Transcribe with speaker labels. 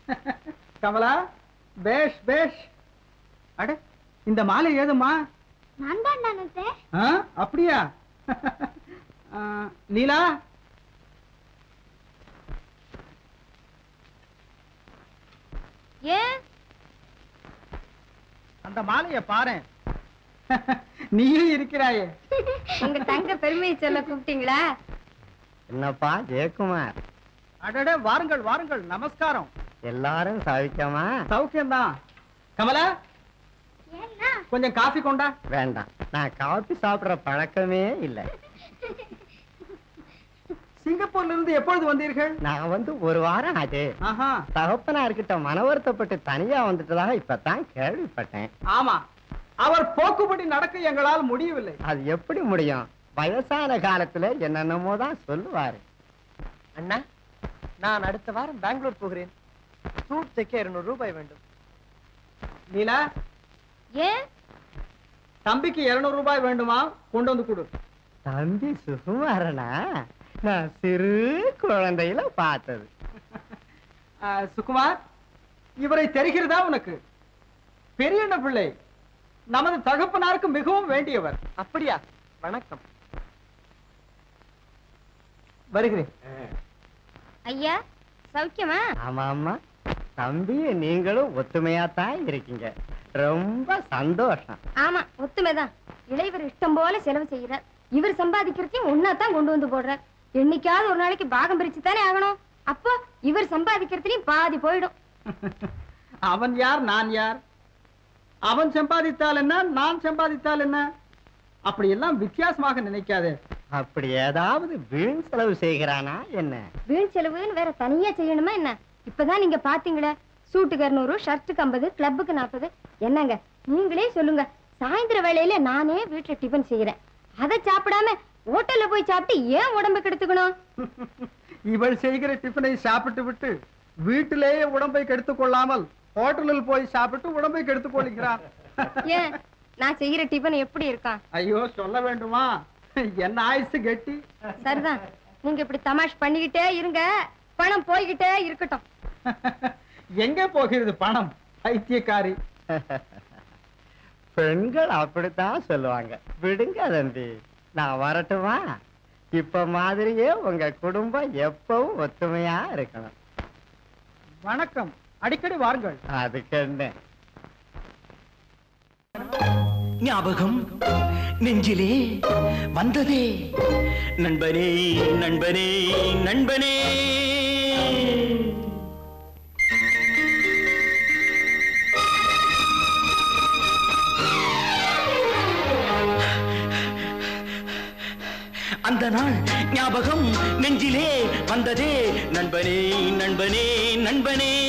Speaker 1: கமலா பேஷ் பேஷ் அட இந்த மாலை ஏதும்மா
Speaker 2: நான் தான் நானே
Speaker 1: ஆ, அப்படியா ஆ, நீலா
Speaker 2: ஏன்
Speaker 1: அந்த மாலைய பாரேன் நீயும் இருக்கிறாயே
Speaker 2: உங்க தங்க பெருமையை சொல்ல கூப்பிட்டீங்களா
Speaker 3: என்னப்பா ஜெயக்குமார்
Speaker 1: அடட வாருங்கள் வாருங்கள் நமஸ்காரம்
Speaker 3: எல்லாரும் சவிக்கமா
Speaker 1: சௌக்கியம்தான் கமலா
Speaker 2: ஏன்னா
Speaker 1: கொஞ்சம் காஃபி கொண்டா
Speaker 3: வேண்டாம் நான் காபி சாப்பிடுற பழக்கமே இல்லை
Speaker 1: சிங்கப்பூர்ல இருந்து எப்பொழுது வந்தீர்கள்
Speaker 3: நான் வந்து ஒரு வாரம் ஆச்சு
Speaker 1: ஆஹா
Speaker 3: தகப்பனார்கிட்ட மன வருத்தப்பட்டு தனியா வந்துட்டதாக இப்பதான் கேள்விப்பட்டேன்
Speaker 1: ஆமா அவர் போக்குப்படி நடக்க எங்களால் முடியவில்லை
Speaker 3: அது எப்படி முடியும் வயசான காலத்துல என்னென்னமோ தான் சொல்லுவாரு
Speaker 4: அண்ணா நான் அடுத்த வாரம் பெங்களூர் போகிறேன் சூட் தைக்க இருநூறு ரூபாய் வேண்டும்
Speaker 1: நீலா
Speaker 2: ஏன்
Speaker 1: தம்பிக்கு 200 ரூபாய் வேண்டுமா கொண்டு வந்து கொடு
Speaker 3: தம்பி சுகுமாரனா நான் சிறு குழந்தையில பார்த்தது
Speaker 1: ஆ, சுகுமார் இவரை தெரிகிறதா உனக்கு பெரியண்ண பிள்ளை நமது தகப்பனாருக்கு மிகவும் வேண்டியவர்
Speaker 4: அப்படியா வணக்கம்
Speaker 1: வருகிறேன்
Speaker 2: ஐயா சௌக்கியமா
Speaker 3: ஆமா ஆமா தம்பி நீங்களும் ஒத்துமையா தான் இருக்கீங்க ரொம்ப சந்தோஷம்
Speaker 2: ஆமா ஒத்துமைதான் இளையவர் இஷ்டம் போல செலவு செய்யறார் இவர் சம்பாதிக்கிறதையும் ஒன்னாதான் கொண்டு வந்து போடுறார் என்னைக்காவது ஒரு நாளைக்கு பாகம் பிரிச்சு தானே ஆகணும் அப்போ இவர் சம்பாதிக்கிறதுலயும் பாதி போயிடும்
Speaker 1: அவன் யார் நான் யார் அவன் சம்பாதித்தால் என்ன நான் சம்பாதித்தால் என்ன அப்படி எல்லாம் வித்தியாசமாக நினைக்காதே
Speaker 3: அப்படி ஏதாவது வீண் செலவு செய்கிறானா என்ன
Speaker 2: வீண் செலவுன்னு வேற தனியா செய்யணுமா என்ன இப்பதான் நீங்க பாத்தீங்களே சூட்டுக்கு இருநூறு ஷர்ட்டுக்கு ஐம்பது கிளப்புக்கு நாற்பது என்னங்க நீங்களே சொல்லுங்க சாயந்தர வேளையில நானே வீட்டுல டிபன் செய்யறேன் அதை சாப்பிடாம ஹோட்டல்ல போய் சாப்பிட்டு ஏன் உடம்பு கெடுத்துக்கணும்
Speaker 1: இவள் செய்கிற டிஃபனை சாப்பிட்டு விட்டு வீட்டிலேயே உடம்பை கெடுத்துக் கொள்ளாமல் ஹோட்டலில் போய் சாப்பிட்டு உடம்பை கெடுத்துக் கொள்கிறான்
Speaker 2: ஏன் நான் செய்யற டிபன் எப்படி இருக்கான்
Speaker 1: ஐயோ சொல்ல வேண்டுமா என்ன ஆயுசு கெட்டி
Speaker 2: சரிதான் நீங்க இப்படி தமாஷ் பண்ணிக்கிட்டே இருங்க பணம் போய்கிட்டே இருக்கட்டும்
Speaker 1: எங்க போகிறது பணம் பைத்தியக்காரி
Speaker 3: பெண்கள் அப்படித்தான் சொல்லுவாங்க விடுங்க தம்பி நான் வரட்டுமா இப்ப மாதிரியே உங்க குடும்பம் எப்பவும் ஒத்துமையா இருக்கணும்
Speaker 1: வணக்கம் அடிக்கடி வாருங்கள்
Speaker 3: அதுக்கு என்ன
Speaker 5: ஞாபகம் நெஞ்சிலே வந்ததே நண்பனே நண்பனே நண்பனே அந்த நாள் ஞாபகம் நெஞ்சிலே வந்ததே நண்பனே நண்பனே நண்பனே